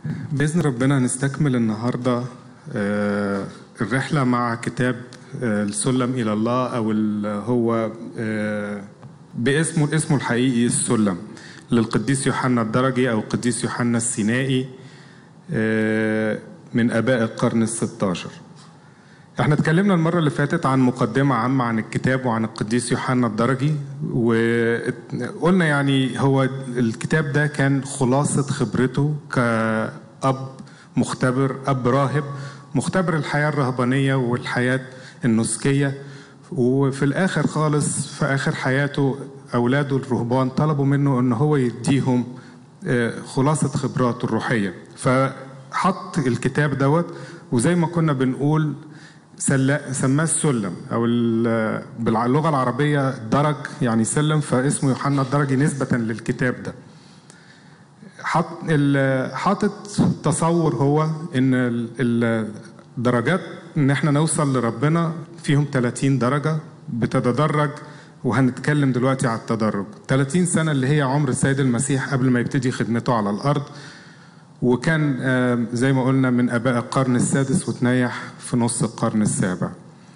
بإذن ربنا هنستكمل النهاردة آه، الرحلة مع كتاب آه، السلم إلى الله أو ال- هو آه، باسمه اسمه الحقيقي السلم للقديس يوحنا الدرجي أو القديس يوحنا السينائي آه، من آباء القرن الستاشر احنا اتكلمنا المرة اللي فاتت عن مقدمة عامة عن الكتاب وعن القديس يوحنا الدرجي وقلنا يعني هو الكتاب ده كان خلاصة خبرته كأب مختبر أب راهب مختبر الحياة الرهبانية والحياة النسكية وفي الآخر خالص في آخر حياته أولاده الرهبان طلبوا منه أن هو يديهم آه، خلاصة خبراته الروحية فحط الكتاب دوت وزي ما كنا بنقول سلا- سماه السلم او ال- باللغه العربيه درج يعني سلم فاسمه يوحنا الدرجي نسبه للكتاب ده حط ال- حاطط تصور هو ان ال- الدرجات ان احنا نوصل لربنا فيهم 30 درجه بتتدرج وهنتكلم دلوقتي على التدرج 30 سنه اللي هي عمر السيد المسيح قبل ما يبتدي خدمته على الارض وكان آه، زي ما قلنا من اباء القرن السادس وتنيح في نص القرن السابع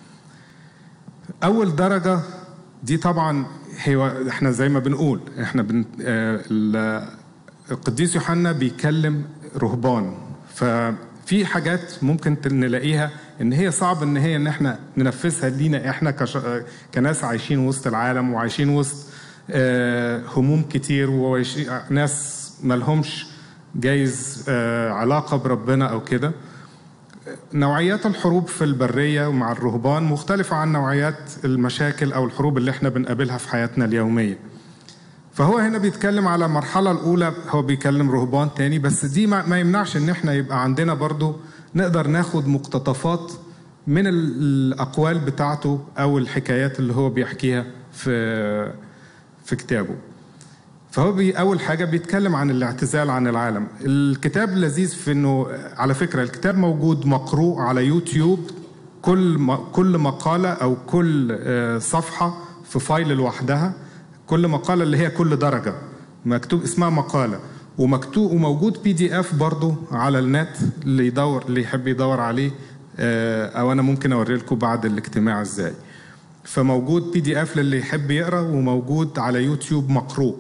اول درجه دي طبعا هي احنا زي ما بنقول احنا بن آه، ال- القديس يوحنا بيكلم رهبان ففي حاجات ممكن ت- نلاقيها ان هي صعب ان هي ان احنا ننفذها لينا احنا كش... آه، كناس عايشين وسط العالم وعايشين وسط آه، هموم كتير وناس مالهمش جايز آه، علاقه بربنا او كده نوعيات الحروب في البرية ومع الرهبان مختلفة عن نوعيات المشاكل أو الحروب اللي احنا بنقابلها في حياتنا اليومية فهو هنا بيتكلم على المرحلة الأولى هو بيكلم رهبان تاني بس دي ما ما يمنعش إن احنا يبقى عندنا برضو نقدر ناخد مقتطفات من ال- الأقوال بتاعته أو الحكايات اللي هو بيحكيها في في كتابه فهو بي أول حاجة بيتكلم عن الاعتزال عن العالم الكتاب لذيذ في أنه على فكرة الكتاب موجود مقروء على يوتيوب كل م- كل مقالة أو كل آه، صفحة في فايل لوحدها كل مقالة اللي هي كل درجة مكتوب اسمها مقالة ومكتوب وموجود بي دي اف برضه على النت اللي يدور اللي يحب يدور عليه آه، او انا ممكن اوري لكم بعد الاجتماع ازاي فموجود بي دي اف للي يحب يقرا وموجود على يوتيوب مقروء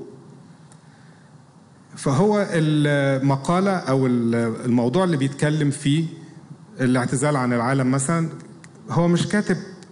فهو المقالة أو الموضوع اللي بيتكلم فيه الاعتزال عن العالم مثلا هو مش كاتب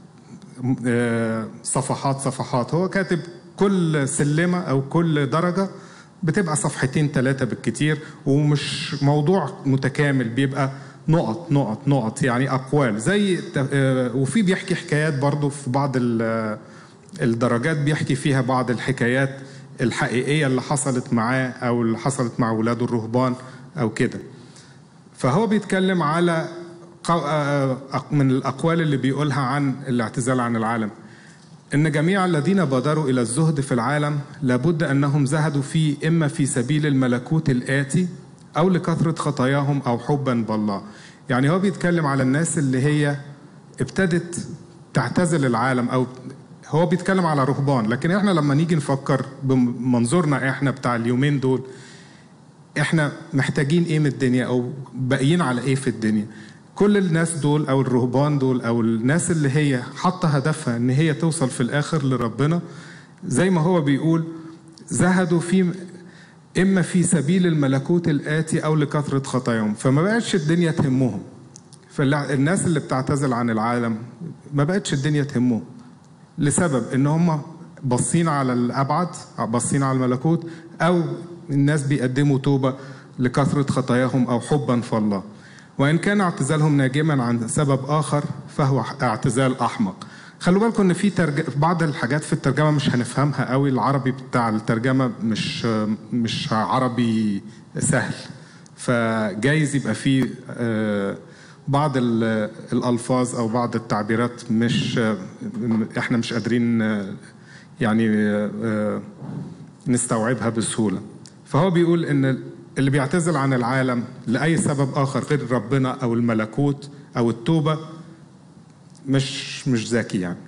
آه، صفحات صفحات هو كاتب كل سلمة أو كل درجة بتبقى صفحتين ثلاثة بالكتير ومش موضوع متكامل بيبقى نقط نقط نقط يعني أقوال زي آه، وفي بيحكي حكايات برضو في بعض ال- الدرجات بيحكي فيها بعض الحكايات الحقيقية اللي حصلت معاه أو اللي حصلت مع ولاده الرهبان أو كده فهو بيتكلم على قو- آه، آه، من الأقوال اللي بيقولها عن الاعتزال عن العالم إن جميع الذين بادروا إلى الزهد في العالم لابد أنهم زهدوا فيه إما في سبيل الملكوت الآتي أو لكثرة خطاياهم أو حبا بالله يعني هو بيتكلم على الناس اللي هي ابتدت تعتزل العالم أو هو بيتكلم على رهبان لكن احنا لما نيجي نفكر بمنظورنا احنا بتاع اليومين دول احنا محتاجين ايه من الدنيا او باقيين على ايه في الدنيا كل الناس دول او الرهبان دول او الناس اللي هي حاطه هدفها ان هي توصل في الاخر لربنا زي ما هو بيقول زهدوا في اما في سبيل الملكوت الاتي او لكثره خطاياهم فما بقتش الدنيا تهمهم فالناس اللي بتعتزل عن العالم ما بقتش الدنيا تهمهم لسبب ان هم باصين على الابعد باصين على الملكوت او الناس بيقدموا توبه لكثره خطاياهم او حبا في الله وان كان اعتزالهم ناجما عن سبب اخر فهو اعتزال احمق خلوا بالكم ان في ترج... بعض الحاجات في الترجمه مش هنفهمها قوي العربي بتاع الترجمه مش مش عربي سهل فجايز يبقى فيه آه، بعض ال- الالفاظ او بعض التعبيرات مش احنا مش قادرين آه، يعني آه، نستوعبها بسهوله فهو بيقول ان اللي بيعتزل عن العالم لاي سبب اخر غير ربنا او الملكوت او التوبه مش مش ذكي يعني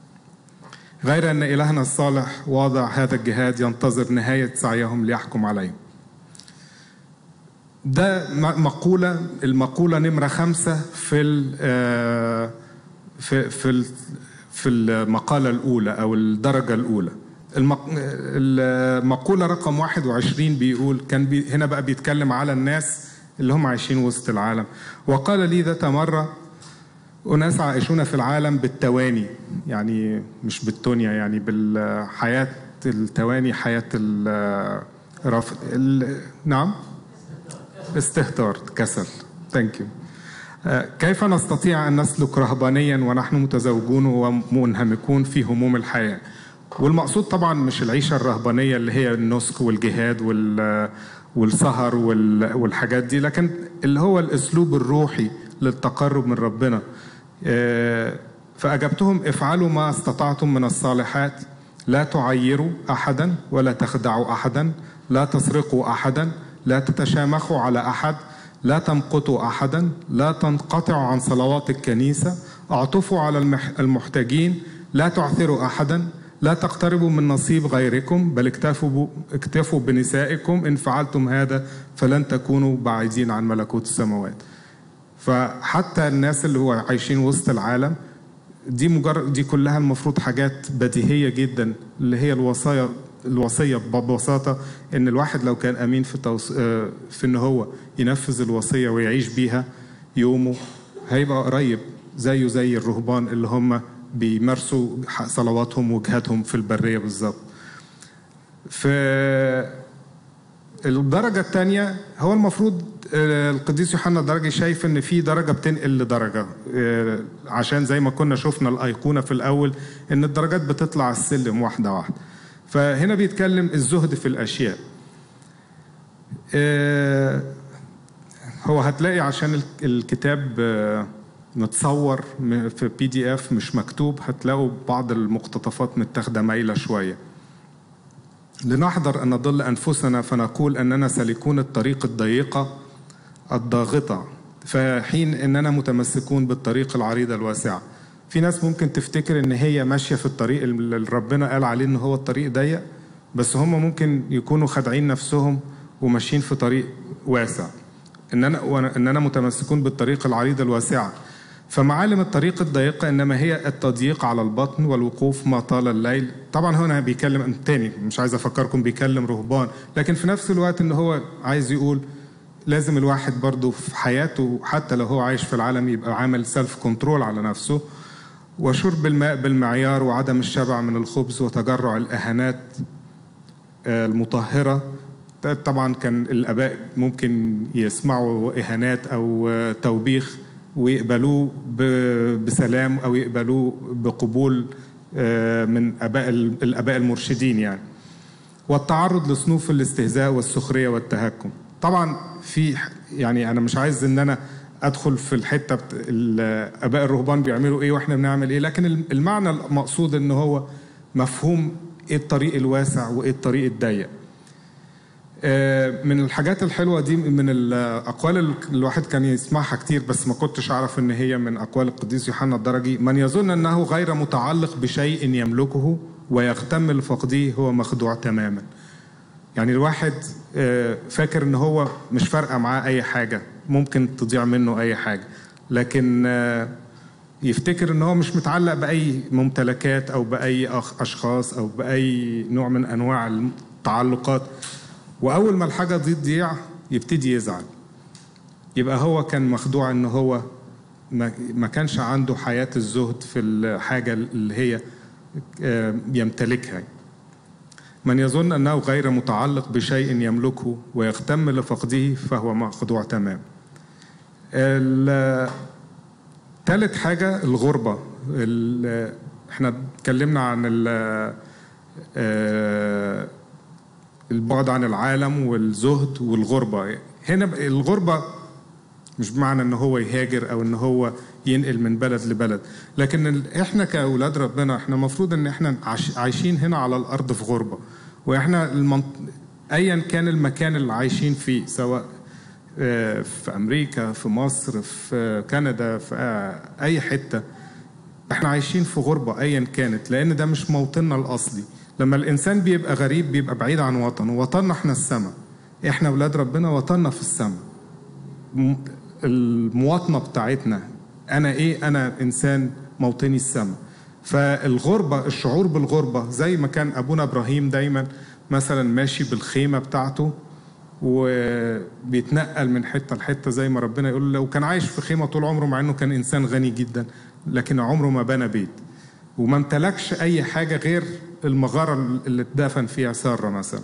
غير ان الهنا الصالح واضع هذا الجهاد ينتظر نهايه سعيهم ليحكم عليهم ده م- مقولة المقولة نمرة خمسة في ال آه، في في ال- في المقالة الأولى أو الدرجة الأولى المق- المقولة رقم 21 بيقول كان بي هنا بقى بيتكلم على الناس اللي هم عايشين وسط العالم وقال لي ذات مرة أناس عائشون في العالم بالتواني يعني مش بالتونيا يعني بالحياة التواني حياة ال رف... ال... نعم استهتار كسل ثانك يو كيف نستطيع أن نسلك رهبانيا ونحن متزوجون ومنهمكون في هموم الحياة والمقصود طبعا مش العيشة الرهبانية اللي هي النسك والجهاد وال والسهر وال- والحاجات دي لكن اللي هو الأسلوب الروحي للتقرب من ربنا آه، فأجبتهم افعلوا ما استطعتم من الصالحات لا تعيروا أحدا ولا تخدعوا أحدا لا تسرقوا أحدا لا تتشامخوا على أحد لا تمقتوا أحدا لا تنقطعوا عن صلوات الكنيسة اعطفوا على المح- المحتاجين لا تعثروا أحدا لا تقتربوا من نصيب غيركم بل اكتفوا اكتفوا بنسائكم إن فعلتم هذا فلن تكونوا بعيدين عن ملكوت السماوات فحتى الناس اللي هو عايشين وسط العالم دي مجرد دي كلها المفروض حاجات بديهيه جدا اللي هي الوصايا الوصيه ببساطه ان الواحد لو كان امين في توص... آه، في ان هو ينفذ الوصيه ويعيش بيها يومه هيبقى قريب زيه زي الرهبان اللي هم بيمارسوا صلواتهم وجهاتهم في البريه بالظبط. في الدرجة الثانية هو المفروض آه، القديس يوحنا الدرجي شايف ان في درجة بتنقل لدرجة آه، عشان زي ما كنا شفنا الأيقونة في الأول ان الدرجات بتطلع السلم واحدة واحدة فهنا بيتكلم الزهد في الأشياء آه، هو هتلاقي عشان ال- الكتاب آه، متصور م- في بي دي اف مش مكتوب هتلاقوا بعض المقتطفات متاخده مايله شويه لنحذر أن نضل أنفسنا فنقول أننا سالكون الطريق الضيقة الضاغطة فحين أننا متمسكون بالطريق العريضة الواسعة في ناس ممكن تفتكر ان هي ماشيه في الطريق اللي ربنا قال عليه ان هو الطريق ضيق بس هم ممكن يكونوا خادعين نفسهم وماشيين في طريق واسع ان انا وأنا- ان انا متمسكون بالطريق العريض الواسعه فمعالم الطريق الضيقة إنما هي التضييق على البطن والوقوف ما طال الليل طبعا هنا بيكلم تاني مش عايز أفكركم بيكلم رهبان لكن في نفس الوقت إن هو عايز يقول لازم الواحد برضه في حياته حتى لو هو عايش في العالم يبقى عامل سيلف كنترول على نفسه وشرب الماء بالمعيار وعدم الشبع من الخبز وتجرع الأهانات آه، المطهرة طبعا كان الآباء ممكن يسمعوا إهانات أو آه، توبيخ ويقبلوه ب- بسلام أو يقبلوه بقبول آه، من آباء ال- الآباء المرشدين يعني والتعرض لصنوف الاستهزاء والسخرية والتهكم طبعا في ح- يعني أنا مش عايز إن أنا أدخل في الحتة بت- ال- آباء الرهبان بيعملوا إيه وإحنا بنعمل إيه لكن الم- المعنى المقصود إن هو مفهوم إيه الطريق الواسع وإيه الطريق الضيق آه، من الحاجات الحلوه دي من الاقوال اللي الواحد كان يسمعها كتير بس ما كنتش اعرف ان هي من اقوال القديس يوحنا الدرجي من يظن انه غير متعلق بشيء يملكه ويغتم لفقده هو مخدوع تماما يعني الواحد آه، فاكر ان هو مش فارقه معاه اي حاجه ممكن تضيع منه اي حاجه لكن آه، يفتكر ان هو مش متعلق باي ممتلكات او باي أخ- اشخاص او باي نوع من انواع التعلقات واول ما الحاجه دي تضيع يبتدي يزعل يبقى هو كان مخدوع ان هو ما ما كانش عنده حياه الزهد في الحاجه اللي هي آه، يمتلكها من يظن انه غير متعلق بشيء يملكه ويغتم لفقده فهو مخدوع تمام ال- تالت حاجة الغربة ال- احنا اتكلمنا عن ال- آه، البعد عن العالم والزهد والغربة هنا ب- الغربة مش بمعنى ان هو يهاجر او ان هو ينقل من بلد لبلد لكن ال- احنا كاولاد ربنا احنا المفروض ان احنا عاش- عايشين هنا على الارض في غربة واحنا المنط... ايا كان المكان اللي عايشين فيه سواء آه، في امريكا في مصر في كندا في آه، اي حته احنا عايشين في غربه ايا كانت لان ده مش موطننا الاصلي لما الانسان بيبقى غريب بيبقى بعيد عن وطنه وطننا احنا السماء احنا ولاد ربنا وطننا في السماء المواطنه بتاعتنا انا ايه انا انسان موطني السماء فالغربه الشعور بالغربه زي ما كان ابونا ابراهيم دايما مثلا ماشي بالخيمه بتاعته وبيتنقل من حته لحته زي ما ربنا يقول له وكان عايش في خيمه طول عمره مع انه كان انسان غني جدا لكن عمره ما بنى بيت وما امتلكش اي حاجه غير المغاره اللي اتدفن فيها ساره مثلا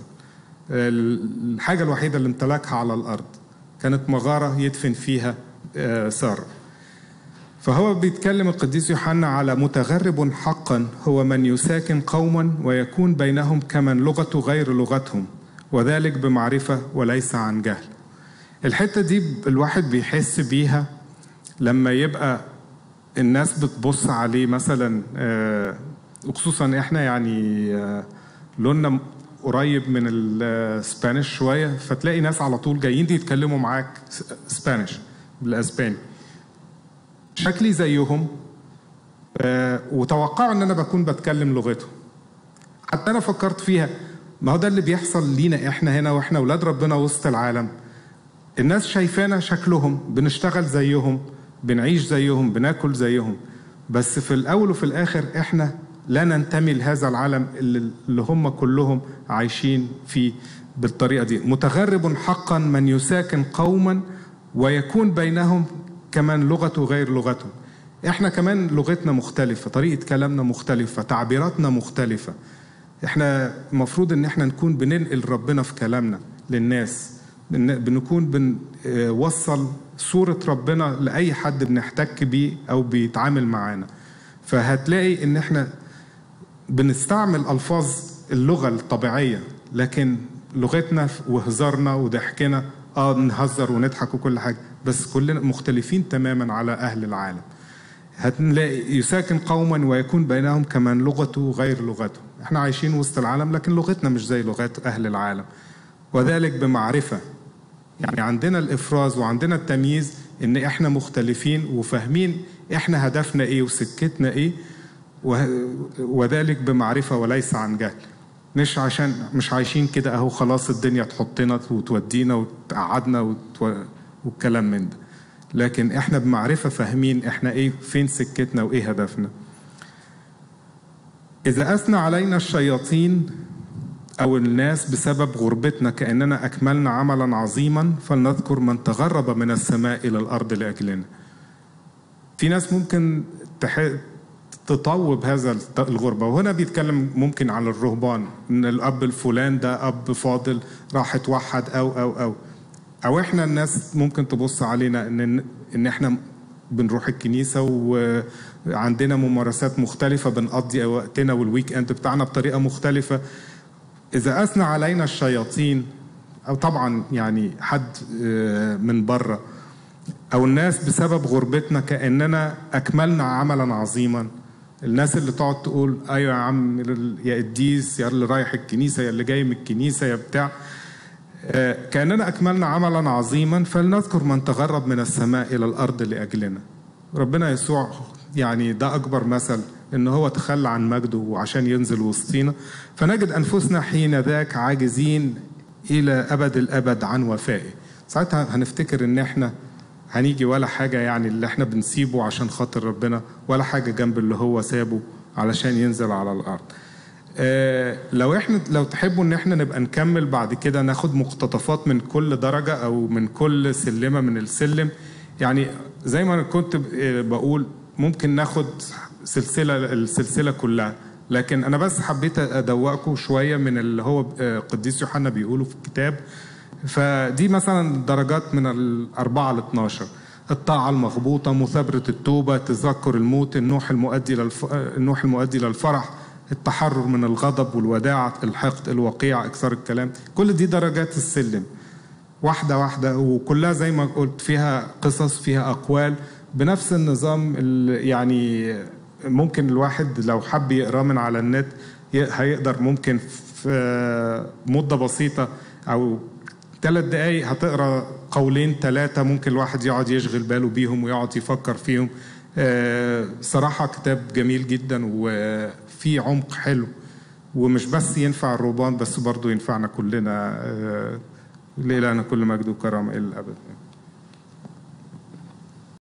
الحاجه الوحيده اللي امتلكها على الارض كانت مغاره يدفن فيها ساره فهو بيتكلم القديس يوحنا على متغرب حقا هو من يساكن قوما ويكون بينهم كمن لغته غير لغتهم وذلك بمعرفة وليس عن جهل الحتة دي الواحد بيحس بيها لما يبقى الناس بتبص عليه مثلا وخصوصا احنا يعني لوننا قريب من الاسبانيش شويه فتلاقي ناس على طول جايين يتكلموا معاك سبانيش بالاسباني شكلي زيهم وتوقعوا ان انا بكون بتكلم لغتهم حتى انا فكرت فيها ما هو ده اللي بيحصل لينا احنا هنا واحنا اولاد ربنا وسط العالم الناس شايفانا شكلهم بنشتغل زيهم بنعيش زيهم بناكل زيهم بس في الاول وفي الاخر احنا لا ننتمي لهذا العالم اللي هم كلهم عايشين فيه بالطريقه دي متغرب حقا من يساكن قوما ويكون بينهم كمان لغته غير لغتهم احنا كمان لغتنا مختلفه طريقه كلامنا مختلفه تعبيراتنا مختلفه احنا المفروض ان احنا نكون بننقل ربنا في كلامنا للناس بنكون بنوصل صورة ربنا لأي حد بنحتك بيه أو بيتعامل معانا فهتلاقي ان احنا بنستعمل ألفاظ اللغة الطبيعية لكن لغتنا وهزارنا وضحكنا اه نهزر ونضحك وكل حاجة بس كلنا مختلفين تماما على أهل العالم هتلاقي يساكن قوما ويكون بينهم كمن لغته غير لغته احنا عايشين وسط العالم لكن لغتنا مش زي لغات أهل العالم وذلك بمعرفة يعني عندنا الإفراز وعندنا التمييز إن إحنا مختلفين وفاهمين إحنا هدفنا إيه وسكتنا إيه وذلك بمعرفة وليس عن جهل مش عشان مش عايشين كده أهو خلاص الدنيا تحطنا وتودينا وتقعدنا وتو... والكلام من ده لكن إحنا بمعرفة فاهمين إحنا إيه فين سكتنا وإيه هدفنا إذا أثنى علينا الشياطين أو الناس بسبب غربتنا كأننا أكملنا عملا عظيما فلنذكر من تغرب من السماء إلى الأرض لأجلنا في ناس ممكن تح... تطوب هذا الغربة وهنا بيتكلم ممكن على الرهبان إن الأب الفلان ده أب فاضل راح اتوحد أو أو أو أو إحنا الناس ممكن تبص علينا إن إن إحنا بنروح الكنيسة وعندنا ممارسات مختلفة بنقضي وقتنا والويك اند بتاعنا بطريقة مختلفة إذا أثنى علينا الشياطين أو طبعا يعني حد من بره أو الناس بسبب غربتنا كأننا أكملنا عملا عظيما الناس اللي تقعد تقول أيوة يا عم يا قديس يا اللي رايح الكنيسة يا اللي جاي من الكنيسة يا بتاع كأننا أكملنا عملا عظيما فلنذكر من تغرب من السماء إلى الأرض لأجلنا ربنا يسوع يعني ده أكبر مثل ان هو تخلى عن مجده وعشان ينزل وسطينا فنجد انفسنا حين ذاك عاجزين الى ابد الابد عن وفائه ساعتها هنفتكر ان احنا هنيجي ولا حاجه يعني اللي احنا بنسيبه عشان خاطر ربنا ولا حاجه جنب اللي هو سابه علشان ينزل على الارض اه لو احنا لو تحبوا ان احنا نبقى نكمل بعد كده ناخد مقتطفات من كل درجه او من كل سلمه من السلم يعني زي ما كنت بقول ممكن ناخد سلسله السلسله كلها لكن انا بس حبيت ادوقكم شويه من اللي هو قديس يوحنا بيقوله في الكتاب فدي مثلا درجات من الأربعة ل 12 الطاعة المغبوطة مثابرة التوبة تذكر الموت النوح المؤدي للف... النوح المؤدي للفرح التحرر من الغضب والوداعة الحقد الوقيع إكثار الكلام كل دي درجات السلم واحدة واحدة وكلها زي ما قلت فيها قصص فيها أقوال بنفس النظام يعني ممكن الواحد لو حب يقراه من على النت هيقدر ممكن في مدة بسيطة أو ثلاث دقايق هتقرا قولين ثلاثة ممكن الواحد يقعد يشغل باله بيهم ويقعد يفكر فيهم صراحة كتاب جميل جدا وفي عمق حلو ومش بس ينفع الرهبان بس برضه ينفعنا كلنا لإلهنا كل مجد وكرامة إلى الأبد